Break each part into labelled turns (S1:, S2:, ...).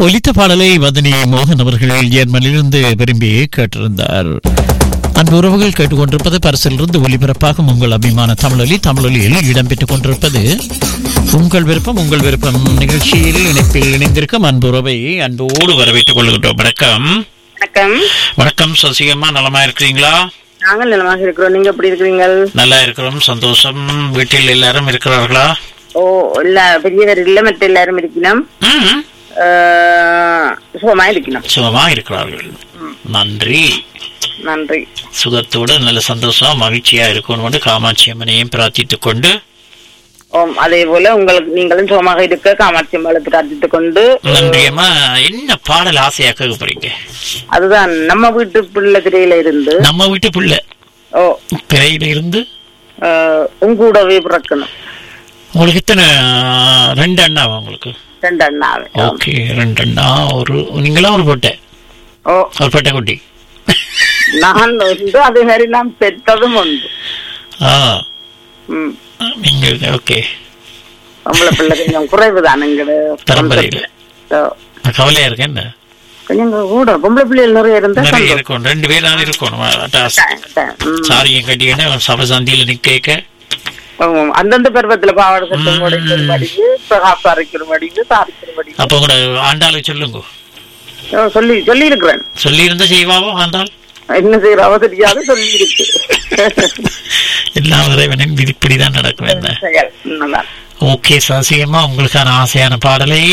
S1: ஒலித்த பாடலை வதனி மோகன் அவர்கள் ஜெர்மனிலிருந்து விரும்பி கேட்டிருந்தார் அன்பு உறவுகள் கேட்டுக்கொண்டிருப்பது பரிசிலிருந்து ஒலிபரப்பாகும் உங்கள் அபிமான தமிழொலி தமிழொலியில் இடம்பெற்றுக் கொண்டிருப்பது உங்கள் விருப்பம் உங்கள் விருப்பம் நிகழ்ச்சியில் இணைப்பில் இணைந்திருக்கும் அன்பு உறவை அன்போடு வரவேற்றுக் கொள்கின்றோம் வணக்கம்
S2: வணக்கம்
S1: வணக்கம் சசிகம்மா நலமா இருக்கிறீங்களா
S2: நாங்கள் நலமாக இருக்கிறோம் நீங்க எப்படி இருக்கிறீங்க
S1: நல்லா இருக்கிறோம் சந்தோஷம் வீட்டில் எல்லாரும் இருக்கிறார்களா
S2: ஓ இல்ல பெரியவர் இல்ல மற்ற எல்லாரும் இருக்கணும்
S1: ம்,
S2: ஆஹ், சுகமா இருக்கணும்
S1: சுகமா இருக்கிறார்கள் நன்றி
S2: நன்றி
S1: சுகத்தோட நல்ல சந்தோஷமா மகிழ்ச்சியா இருக்கணும் காமாட்சி அம்மனையும் பிரார்த்தித்துக் கொண்டு
S2: ஓம் அதே போல உங்களுக்கு நீங்களும் சுகமாக இருக்க காமாட்சி அம்பாளை பிரார்த்தித்துக் கொண்டு
S1: நன்றியம்மா என்ன பாடல் ஆசையா கேட்க போறீங்க
S2: அதுதான் நம்ம வீட்டு பிள்ளை திரையில இருந்து
S1: நம்ம வீட்டு புள்ள
S2: ஓ
S1: பிறையில இருந்து
S2: ஆஹ், உங்கூடவே பிறக்கணும்
S1: உங்களுக்கு எத்தனை ரெண்டு அண்ணாவா உங்களுக்கு
S2: ரெண்டு அண்ணாவே
S1: ஓகே ரெண்டு அண்ணா ஒரு நீங்களா ஒரு பொட்டை
S2: ஓ
S1: ஒரு பொட்டை குட்டி
S2: நான் வந்து அதே மாதிரி நான் பெற்றதும் உண்டு
S1: ஆ
S2: ம்
S1: நீங்க ஓகே
S2: பொம்பளை பிள்ளை கொஞ்சம் குறைவுதான் எங்கட
S1: பரம்பரையில.
S2: ஓ,
S1: கவலையா இருக்கு என்ன
S2: கொஞ்சம் கூட பொம்பளை பிள்ளைகள் நிறைய இருந்தா
S1: நிறைய
S2: சந்தோஷம்.
S1: இருக்கணும் ரெண்டு பேரும் இருக்கணும் அட்டாஸ்
S2: ம்.
S1: சாரியும் கட்டிக்கணும் சபசந்தியில நிக்க
S2: ஆமாம். அந்தந்த பருவத்துல பாவாடை சட்டம் உடைக்கிற படிக்கு பிரகாசம் அரைக்கிற படிக்கு சாரிக்கிற படிக்கு
S1: அப்ப கூட ஆண்டாளுக்கு சொல்லுங்க
S2: ஓ, சொல்லி சொல்லி இருக்கிறேன்
S1: சொல்லி இருந்தா செய்வாவோ ஆண்டாள்
S2: என்ன செய்யறாவோ தெரியாது சொல்லி இருக்கு
S1: எல்லாம் இறைவனின் விதிப்படிதான் நடக்கும் என்ன
S2: செயல் உண்மைதான்.
S1: ஓகே சசியம்மா உங்களுக்கான ஆசையான பாடலை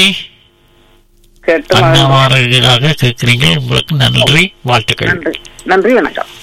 S2: கேட்டு மகிழ்ந்தேன்.
S1: அண்ணாமார்களுக்காக கேட்கிறீங்க உங்களுக்கு நன்றி வாழ்த்துக்கள்
S2: நன்றி நன்றி வணக்கம்